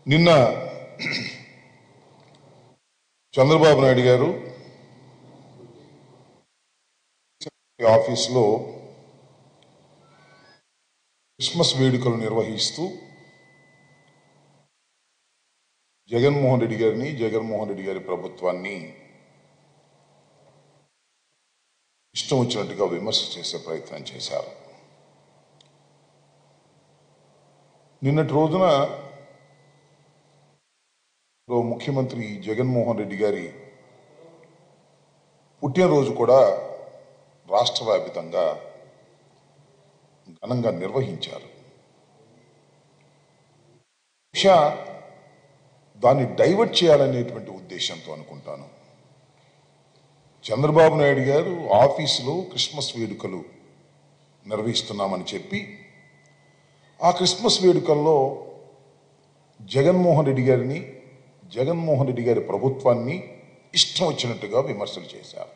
నిన్న చంద్రబాబు నాయుడు గారు ఆఫీస్లో క్రిస్మస్ వేడుకలు నిర్వహిస్తూ జగన్మోహన్ రెడ్డి గారిని జగన్మోహన్ రెడ్డి గారి ప్రభుత్వాన్ని ఇష్టం వచ్చినట్టుగా విమర్శ చేసే ప్రయత్నం చేశారు నిన్నటి రోజున లో ముఖ్యమంత్రి జగన్మోహన్ రెడ్డి గారి పుట్టినరోజు కూడా రాష్ట్ర వ్యాపితంగా ఘనంగా నిర్వహించారు బహుశా దాన్ని డైవర్ట్ చేయాలనేటువంటి ఉద్దేశంతో అనుకుంటాను చంద్రబాబు నాయుడు గారు ఆఫీసులో క్రిస్మస్ వేడుకలు నిర్వహిస్తున్నామని చెప్పి ఆ క్రిస్మస్ వేడుకల్లో జగన్మోహన్ రెడ్డి గారిని జగన్మోహన్ రెడ్డి గారి ప్రభుత్వాన్ని ఇష్టం వచ్చినట్టుగా విమర్శలు చేశారు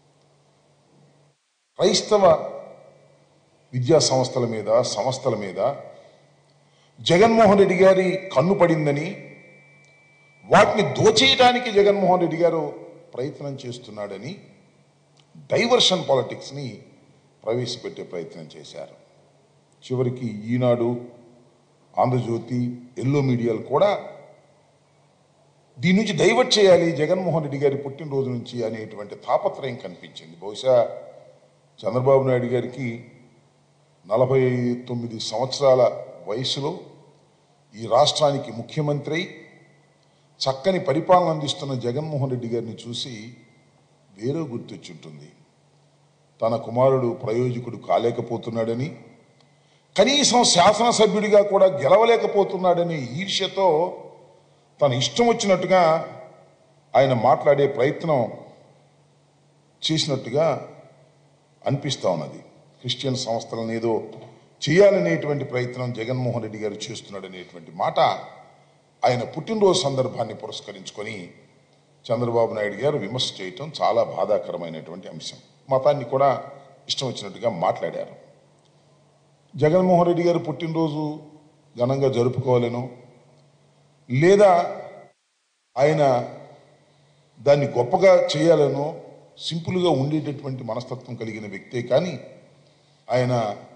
క్రైస్తవ విద్యా సంస్థల మీద సంస్థల మీద జగన్మోహన్ రెడ్డి గారి కన్ను పడిందని వాటిని దోచేయడానికి జగన్మోహన్ రెడ్డి గారు ప్రయత్నం చేస్తున్నాడని డైవర్షన్ పాలిటిక్స్ని ప్రవేశపెట్టే ప్రయత్నం చేశారు చివరికి ఈనాడు ఆంధ్రజ్యోతి ఎల్లో మీడియాలు కూడా దీని నుంచి డైవర్ట్ చేయాలి జగన్మోహన్ రెడ్డి గారి పుట్టినరోజు నుంచి అనేటువంటి తాపత్రయం కనిపించింది బహుశా చంద్రబాబు నాయుడు గారికి నలభై తొమ్మిది సంవత్సరాల వయసులో ఈ రాష్ట్రానికి ముఖ్యమంత్రి అయి చక్కని పరిపాలన అందిస్తున్న జగన్మోహన్ రెడ్డి గారిని చూసి వేరే గుర్తొచ్చుంటుంది తన కుమారుడు ప్రయోజకుడు కాలేకపోతున్నాడని కనీసం శాసనసభ్యుడిగా కూడా గెలవలేకపోతున్నాడని ఈర్ష్యతో తన ఇష్టం వచ్చినట్టుగా ఆయన మాట్లాడే ప్రయత్నం చేసినట్టుగా అనిపిస్తా ఉన్నది క్రిస్టియన్ సంస్థలను ఏదో చేయాలనేటువంటి ప్రయత్నం జగన్మోహన్ రెడ్డి గారు చేస్తున్నాడనేటువంటి మాట ఆయన పుట్టినరోజు సందర్భాన్ని పురస్కరించుకొని చంద్రబాబు నాయుడు గారు విమర్శ చేయటం చాలా బాధాకరమైనటువంటి అంశం మతాన్ని కూడా ఇష్టం వచ్చినట్టుగా మాట్లాడారు జగన్మోహన్ రెడ్డి గారు పుట్టినరోజు ఘనంగా జరుపుకోవాలను లేదా ఆయన దాన్ని గొప్పగా చేయాలనో సింపుల్గా ఉండేటటువంటి మనస్తత్వం కలిగిన వ్యక్తే కానీ ఆయన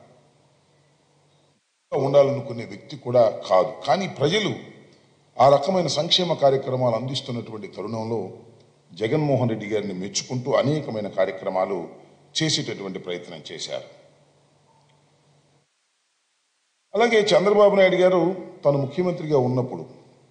ఉండాలనుకునే వ్యక్తి కూడా కాదు కానీ ప్రజలు ఆ రకమైన సంక్షేమ కార్యక్రమాలు అందిస్తున్నటువంటి తరుణంలో జగన్మోహన్ రెడ్డి గారిని మెచ్చుకుంటూ అనేకమైన కార్యక్రమాలు చేసేటటువంటి ప్రయత్నం చేశారు అలాగే చంద్రబాబు నాయుడు గారు తను ముఖ్యమంత్రిగా ఉన్నప్పుడు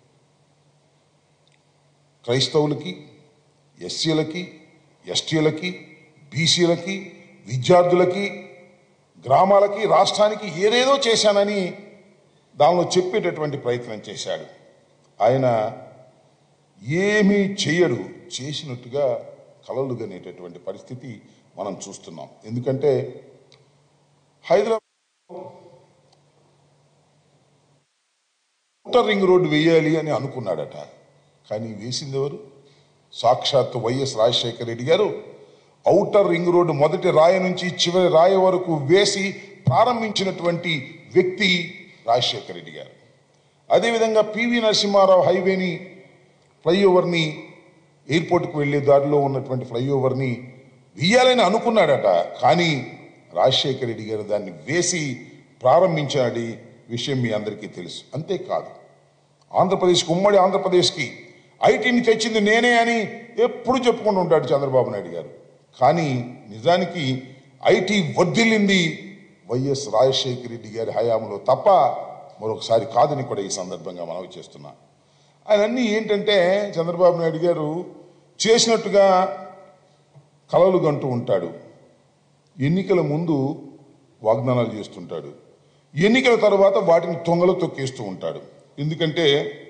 క్రైస్తవులకి ఎస్సీలకి ఎస్టీలకి బీసీలకి విద్యార్థులకి గ్రామాలకి రాష్ట్రానికి ఏదేదో చేశానని దానిలో చెప్పేటటువంటి ప్రయత్నం చేశాడు ఆయన ఏమీ చేయడు చేసినట్టుగా కలలు కనేటటువంటి పరిస్థితి మనం చూస్తున్నాం ఎందుకంటే హైదరాబాద్ ఔటర్ రింగ్ రోడ్డు వేయాలి అని అనుకున్నాడట కానీ వేసింది ఎవరు సాక్షాత్ వైఎస్ రాజశేఖర రెడ్డి గారు ఔటర్ రింగ్ రోడ్డు మొదటి రాయి నుంచి చివరి రాయి వరకు వేసి ప్రారంభించినటువంటి వ్యక్తి రాజశేఖర రెడ్డి గారు అదేవిధంగా పివి నరసింహారావు హైవేని ఫ్లైఓవర్ని ఎయిర్పోర్ట్కి వెళ్ళే దారిలో ఉన్నటువంటి ఫ్లైఓవర్ని వేయాలని అనుకున్నాడట కానీ రాజశేఖర రెడ్డి గారు దాన్ని వేసి ప్రారంభించాడి విషయం మీ అందరికీ తెలుసు అంతేకాదు ఆంధ్రప్రదేశ్కి ఉమ్మడి ఆంధ్రప్రదేశ్కి ఐటీని తెచ్చింది నేనే అని ఎప్పుడు చెప్పుకుంటూ ఉంటాడు చంద్రబాబు నాయుడు గారు కానీ నిజానికి ఐటీ వర్ధిల్లింది వైఎస్ రాజశేఖర రెడ్డి గారి హయాంలో తప్ప మరొకసారి కాదని కూడా ఈ సందర్భంగా మనవి చేస్తున్నా ఆయన అన్నీ ఏంటంటే చంద్రబాబు నాయుడు గారు చేసినట్టుగా కలలు గంటూ ఉంటాడు ఎన్నికల ముందు వాగ్దానాలు చేస్తుంటాడు ఎన్నికల తర్వాత వాటిని తొంగలో తొక్కేస్తూ ఉంటాడు ఎందుకంటే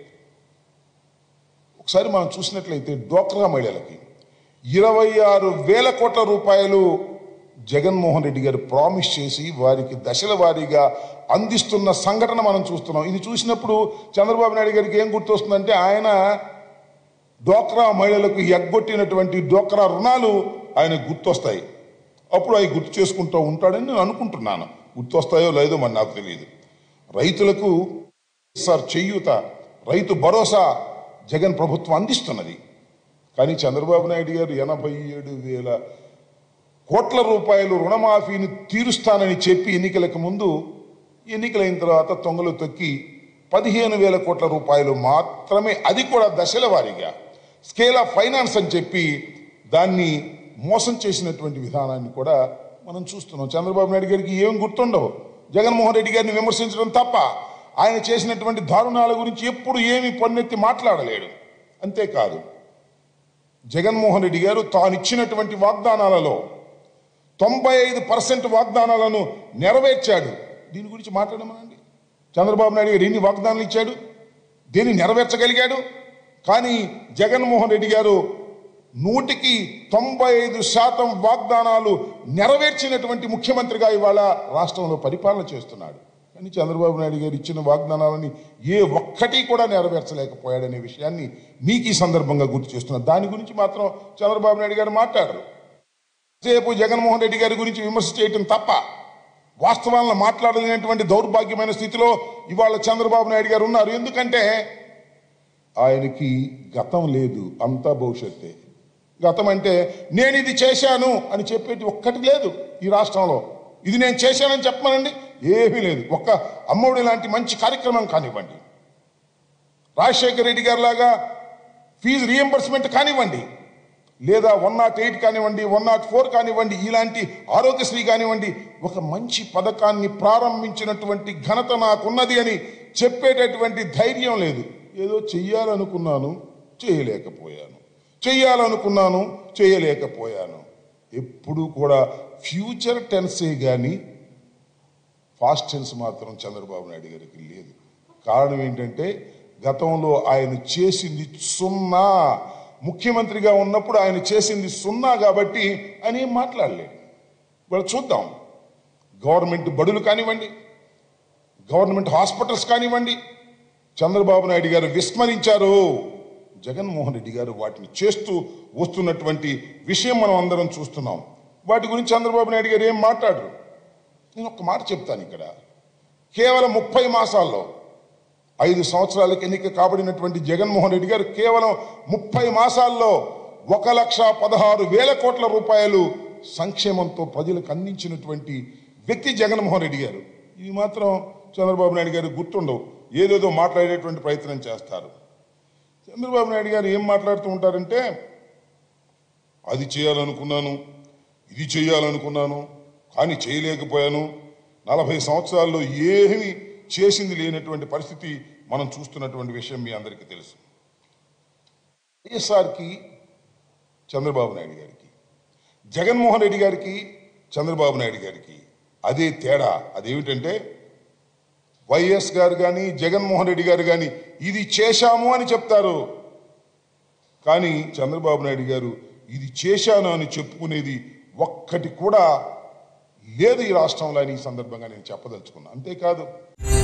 ఒకసారి మనం చూసినట్లయితే డోక్రా మహిళలకి ఇరవై ఆరు వేల కోట్ల రూపాయలు జగన్మోహన్ రెడ్డి గారు ప్రామిస్ చేసి వారికి దశల వారీగా అందిస్తున్న సంఘటన మనం చూస్తున్నాం ఇది చూసినప్పుడు చంద్రబాబు నాయుడు గారికి ఏం గుర్తొస్తుందంటే ఆయన డోక్రా మహిళలకు ఎగ్గొట్టినటువంటి డోక్రా రుణాలు ఆయన గుర్తొస్తాయి అప్పుడు అవి గుర్తు చేసుకుంటూ ఉంటాడని నేను అనుకుంటున్నాను గుర్తొస్తాయో లేదో మరి నాకు తెలియదు రైతులకు సార్ చెయ్యూత రైతు భరోసా జగన్ ప్రభుత్వం అందిస్తున్నది కానీ చంద్రబాబు నాయుడు గారు ఎనభై ఏడు వేల కోట్ల రూపాయలు రుణమాఫీని తీరుస్తానని చెప్పి ఎన్నికలకు ముందు ఎన్నికలైన తర్వాత తొంగలు తొక్కి పదిహేను వేల కోట్ల రూపాయలు మాత్రమే అది కూడా దశల వారీగా స్కేల్ ఆఫ్ ఫైనాన్స్ అని చెప్పి దాన్ని మోసం చేసినటువంటి విధానాన్ని కూడా మనం చూస్తున్నాం చంద్రబాబు నాయుడు గారికి ఏం గుర్తుండవు జగన్మోహన్ రెడ్డి గారిని విమర్శించడం తప్ప ఆయన చేసినటువంటి దారుణాల గురించి ఎప్పుడు ఏమీ పన్నెత్తి మాట్లాడలేడు అంతేకాదు జగన్మోహన్ రెడ్డి గారు తాను ఇచ్చినటువంటి వాగ్దానాలలో తొంభై ఐదు పర్సెంట్ వాగ్దానాలను నెరవేర్చాడు దీని గురించి మాట్లాడమనండి చంద్రబాబు నాయుడు గారు ఎన్ని వాగ్దానాలు ఇచ్చాడు దీన్ని నెరవేర్చగలిగాడు కానీ జగన్మోహన్ రెడ్డి గారు నూటికి తొంభై ఐదు శాతం వాగ్దానాలు నెరవేర్చినటువంటి ముఖ్యమంత్రిగా ఇవాళ రాష్ట్రంలో పరిపాలన చేస్తున్నాడు కానీ చంద్రబాబు నాయుడు గారు ఇచ్చిన వాగ్దానాలని ఏ ఒక్కటి కూడా నెరవేర్చలేకపోయాడనే విషయాన్ని మీకు ఈ సందర్భంగా గుర్తు చేస్తున్నారు దాని గురించి మాత్రం చంద్రబాబు నాయుడు గారు మాట్లాడరు సేపు జగన్మోహన్ రెడ్డి గారి గురించి విమర్శ చేయటం తప్ప వాస్తవాలను మాట్లాడలేనటువంటి దౌర్భాగ్యమైన స్థితిలో ఇవాళ చంద్రబాబు నాయుడు గారు ఉన్నారు ఎందుకంటే ఆయనకి గతం లేదు అంతా భవిష్యత్తే గతం అంటే నేను ఇది చేశాను అని చెప్పేటి ఒక్కటి లేదు ఈ రాష్ట్రంలో ఇది నేను చేశానని చెప్పమనండి ఏమీ లేదు ఒక్క అమ్మఒడి లాంటి మంచి కార్యక్రమం కానివ్వండి రాజశేఖర రెడ్డి గారి లాగా ఫీజు రియంబర్స్మెంట్ కానివ్వండి లేదా వన్ నాట్ ఎయిట్ కానివ్వండి వన్ నాట్ ఫోర్ కానివ్వండి ఇలాంటి ఆరోగ్యశ్రీ కానివ్వండి ఒక మంచి పథకాన్ని ప్రారంభించినటువంటి ఘనత నాకున్నది అని చెప్పేటటువంటి ధైర్యం లేదు ఏదో చెయ్యాలనుకున్నాను చేయలేకపోయాను చెయ్యాలనుకున్నాను చేయలేకపోయాను ఎప్పుడు కూడా ఫ్యూచర్ టెన్సే కానీ ఫాస్ట్ టెన్స్ మాత్రం చంద్రబాబు నాయుడు గారికి లేదు కారణం ఏంటంటే గతంలో ఆయన చేసింది సున్నా ముఖ్యమంత్రిగా ఉన్నప్పుడు ఆయన చేసింది సున్నా కాబట్టి ఆయన ఏం మాట్లాడలేడు ఇప్పుడు చూద్దాం గవర్నమెంట్ బడులు కానివ్వండి గవర్నమెంట్ హాస్పిటల్స్ కానివ్వండి చంద్రబాబు నాయుడు గారు విస్మరించారు జగన్మోహన్ రెడ్డి గారు వాటిని చేస్తూ వస్తున్నటువంటి విషయం మనం అందరం చూస్తున్నాం వాటి గురించి చంద్రబాబు నాయుడు గారు ఏం మాట్లాడరు నేను ఒక మాట చెప్తాను ఇక్కడ కేవలం ముప్పై మాసాల్లో ఐదు సంవత్సరాలకు ఎన్నిక కాబడినటువంటి జగన్మోహన్ రెడ్డి గారు కేవలం ముప్పై మాసాల్లో ఒక లక్ష పదహారు వేల కోట్ల రూపాయలు సంక్షేమంతో ప్రజలకు అందించినటువంటి వ్యక్తి జగన్మోహన్ రెడ్డి గారు ఇది మాత్రం చంద్రబాబు నాయుడు గారు గుర్తుండవు ఏదేదో మాట్లాడేటువంటి ప్రయత్నం చేస్తారు చంద్రబాబు నాయుడు గారు ఏం మాట్లాడుతూ ఉంటారంటే అది చేయాలనుకున్నాను ఇది చేయాలనుకున్నాను కానీ చేయలేకపోయాను నలభై సంవత్సరాల్లో ఏమీ చేసింది లేనటువంటి పరిస్థితి మనం చూస్తున్నటువంటి విషయం మీ అందరికీ తెలుసు వైఎస్ఆర్కి చంద్రబాబు నాయుడు గారికి జగన్మోహన్ రెడ్డి గారికి చంద్రబాబు నాయుడు గారికి అదే తేడా అదేమిటంటే వైఎస్ గారు కానీ జగన్మోహన్ రెడ్డి గారు కానీ ఇది చేశాము అని చెప్తారు కానీ చంద్రబాబు నాయుడు గారు ఇది చేశాను అని చెప్పుకునేది ఒక్కటి కూడా లేదు ఈ రాష్ట్రంలో అని ఈ సందర్భంగా నేను చెప్పదలుచుకున్నా అంతేకాదు